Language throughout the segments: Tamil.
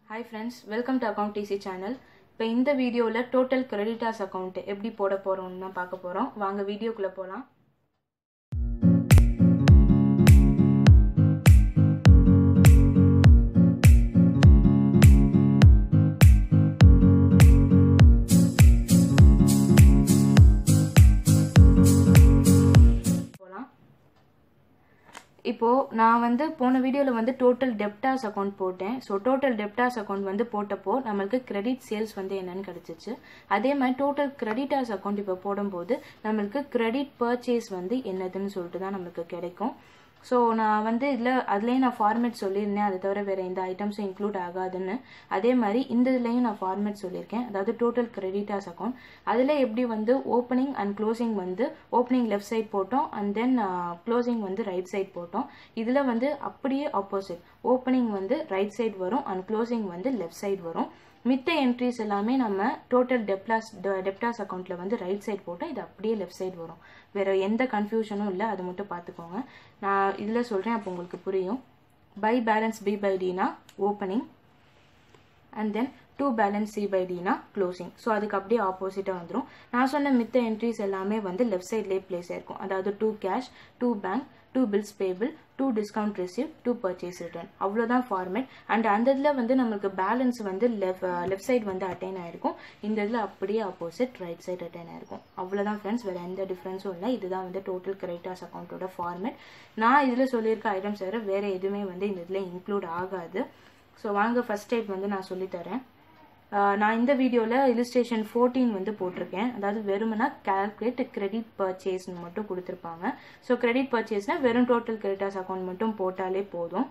hi friends welcome to accountancy channel இப்போ இந்த வீடியோவில் டோட்டல் கிரெடிட்டாஸ் அக்கௌண்ட் எப்படி போட போகிறோம்னு தான் பார்க்க போகிறோம் வாங்க வீடியோக்குள்ளே போகலாம் போகலாம் இப்போது நான் வந்து போன வீடியோவில் வந்து டோட்டல் டெப்டாஸ் அக்கௌண்ட் போட்டேன் ஸோ டோட்டல் டெப்டாஸ் அக்கௌண்ட் வந்து போட்டப்போ நம்மளுக்கு கிரெடிட் சேல்ஸ் வந்து என்னன்னு கிடச்சிச்சு அதே மாதிரி டோட்டல் கிரெடிட்டாஸ் அக்கௌண்ட் இப்போ போடும்போது நம்மளுக்கு கிரெடிட் பர்ச்சேஸ் வந்து என்னதுன்னு சொல்லிட்டு தான் நம்மளுக்கு கிடைக்கும் ஸோ நான் வந்து இதில் அதுலேயும் நான் ஃபார்மேட் சொல்லியிருந்தேன் அதை தவிர வேறு எந்த ஐட்டம்ஸும் இன்க்ளூட் ஆகாதுன்னு அதே மாதிரி இந்த இதுலேயும் நான் ஃபார்மேட் சொல்லியிருக்கேன் அதாவது டோட்டல் கிரெடிட்டாஸ் அக்கௌண்ட் அதில் எப்படி வந்து ஓப்பனிங் அண்ட் க்ளோசிங் வந்து ஓப்பனிங் லெஃப்ட் சைட் போட்டோம் அண்ட் தென் க்ளோசிங் வந்து ரைட் சைட் போட்டோம் இதில் வந்து அப்படியே ஆப்போசிட் ஓப்பனிங் வந்து ரைட் சைடு வரும் அண்ட் க்ளோசிங் வந்து லெஃப்ட் சைடு வரும் மித்த என்ட்ரிஸ் எல்லாமே நம்ம டோட்டல் டெப்டாஸ் டெப்டாஸ் அக்கௌண்ட்டில் வந்து ரைட் சைடு போட்டால் இது அப்படியே லெஃப்ட் சைடு வரும் வேறு எந்த கன்ஃபியூஷனும் இல்லை அது மட்டும் பார்த்துக்கோங்க நான் இதில் சொல்கிறேன் அப்போ உங்களுக்கு புரியும் பை பேலன்ஸ் பி பை டினா opening and then to balance c by டினா க்ளோசிங் ஸோ அதுக்கு அப்படியே ஆப்போசிட்டாக வந்துடும் நான் சொன்ன மித்த என்ட்ரிஸ் எல்லாமே வந்து லெஃப்ட் சைட்லேயே பிளேஸ் ஆயிருக்கும் அதாவது to cash to bank to bills payable to discount receive to purchase return அவ்வளோதான் ஃபார்மேட் அண்ட் அந்த இதில் வந்து நம்மளுக்கு பேலன்ஸ் வந்து லெஃப்ட் லெஃப்ட் சைடு வந்து அட்டைன் ஆயிருக்கும் இந்த இதில் அப்படியே ஆப்போசிட் ரைட் சைடு அட்டைன் ஆயிருக்கும் அவ்வளோதான் ஃப்ரெண்ட்ஸ் வேறு எந்த டிஃப்ரென்ஸும் இல்லை இதுதான் வந்து டோட்டல் கிரெடிட்டாஸ் அக்கௌண்ட்டோட ஃபார்மேட் நான் இதில் சொல்லியிருக்க ஐட்டம்ஸ் வேறு வேறு எதுவுமே வந்து இந்த இதில் இன்க்ளூட் ஆகாது ஸோ வாங்க ஃபஸ்ட் டைப் வந்து நான் சொல்லித்தரேன் நான் இந்த வீடியோவில் இலிஸ்ட்ரேஷன் ஃபோர்டீன் வந்து போட்டிருக்கேன் அதாவது வெறுமனா கேல்குலேட் கிரெடிட் பர்ச்சேஸ்னு மட்டும் கொடுத்துருப்பாங்க ஸோ கிரெடிட் பர்ச்சேஸ்னால் வெறும் டோட்டல் கிரெடிட்டாஸ் அக்கௌண்ட் மட்டும் போட்டாலே போதும்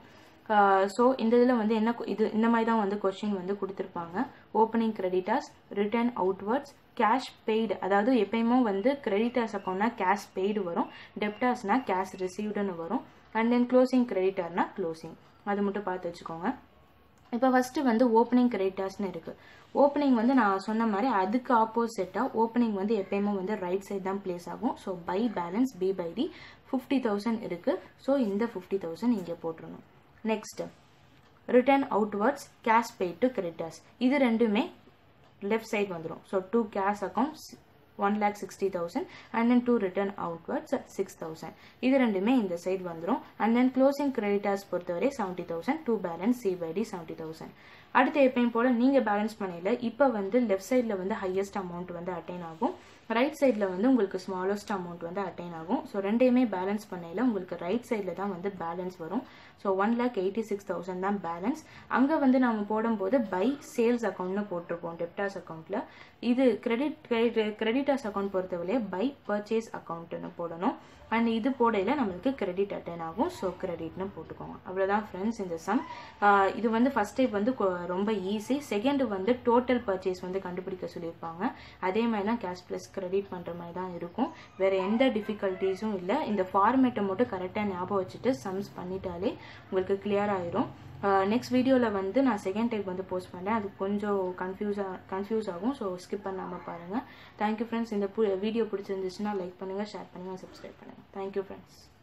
ஸோ இந்த இதில் வந்து என்ன இது இந்த மாதிரி தான் வந்து கொஸ்டின் வந்து கொடுத்துருப்பாங்க opening creditors return outwards cash paid அதாவது எப்பயுமே வந்து கிரெடிட்டாஸ் அக்கௌண்ட்னா கேஷ் பெய்டு வரும் டெப்டாஸ்னா கேஷ் ரிசீவ்டுன்னு வரும் அண்ட் தென் க்ளோசிங் கிரெடிட்டார்னா க்ளோசிங் அது மட்டும் பார்த்து வச்சுக்கோங்க இப்போ ஃபஸ்ட்டு வந்து ஓப்பனிங் கிரெடிட்டாஸ்னு இருக்குது ஓப்பனிங் வந்து நான் சொன்ன மாதிரி அதுக்கு ஆப்போசிட்டாக ஓப்பனிங் வந்து எப்பயுமே வந்து ரைட் சைட் தான் பிளேஸ் ஆகும் so by balance b by d fifty thousand இருக்குது ஸோ இந்த ஃபிஃப்டி தௌசண்ட் இங்கே போட்டுருணும் next return outwards cash paid to creditors இது ரெண்டுமே லெஃப்ட் சைட் வந்துடும் so to cash accounts one lakh sixty thousand and then to return outwards six thousand இது ரெண்டுமே இந்த சைடு வந்துடும் அண்ட் தென் க்ளோசிங் கிரெடிட்டர்ஸ் பொறுத்தவரை seventy thousand to balance c by d seventy thousand அடுத்து எப்பயும் போல் நீங்கள் பேலன்ஸ் பண்ணல இப்போ வந்து லெஃப்ட் சைடில் வந்து ஹையஸ்ட் அமௌண்ட் வந்து அட்டைன் ஆகும் ரைட் சைடில் வந்து உங்களுக்கு ஸ்மாலஸ்ட் அமௌண்ட் வந்து அட்டைன் ஆகும் ஸோ ரெண்டையுமே பேலன்ஸ் பண்ணையில் உங்களுக்கு ரைட் சைடில் தான் வந்து பேலன்ஸ் வரும் so one lakh eighty six thousand தான் பேலன்ஸ் அங்கே வந்து நம்ம போடும்போது பை சேல்ஸ் அக்கௌண்ட்னு போட்டிருப்போம் டெப்டாஸ் அக்கௌண்ட்டில் இது கிரெடிட் கிரெடிட் கிரெடிட்டர்ஸ் அக்கௌண்ட் பொறுத்தவரையே பை பர்ச்சேஸ் அக்கௌண்ட்டுன்னு போடணும் அண்ட் இது போடையில் நம்மளுக்கு கிரெடிட் அட்டன் ஆகும் ஸோ கிரெடிட்னு போட்டுக்கோங்க அவ்வளோதான் ஃப்ரெண்ட்ஸ் இந்த சம் இது வந்து ஃபஸ்ட் டைப் வந்து ரொம்ப ஈஸி செகண்ட் வந்து டோட்டல் பர்ச்சேஸ் வந்து கண்டுபிடிக்க சொல்லியிருப்பாங்க அதே மாதிரி தான் கேஷ் ப்ளஸ் கிரெடிட் பண்ணுற மாதிரி தான் இருக்கும் வேறு எந்த டிஃபிகல்ட்டிஸும் இல்லை இந்த ஃபார்மேட்டை மட்டும் கரெக்டாக ஞாபகம் வச்சுட்டு சம்ஸ் பண்ணிட்டாலே உங்களுக்கு கிளியர் ஆயிரும் நெக்ஸ்ட் வீடியோவில் வந்து நான் செகண்ட் டைப் வந்து போஸ்ட் பண்ணேன் அது கொஞ்சம் கன்ஃபியூஸாக கன்ஃபியூஸ் ஆகும் ஸோ ஸ்கிப் பண்ணாமல் பாருங்கள் தேங்க்யூ ஃப்ரெண்ட்ஸ் இந்த வீடியோ பிடிச்சிருந்துச்சுன்னா லைக் பண்ணுங்கள் ஷேர் பண்ணுங்கள் சப்ஸ்கிரைப் பண்ணுங்கள் தேங்க்யூ ஃப்ரெண்ட்ஸ்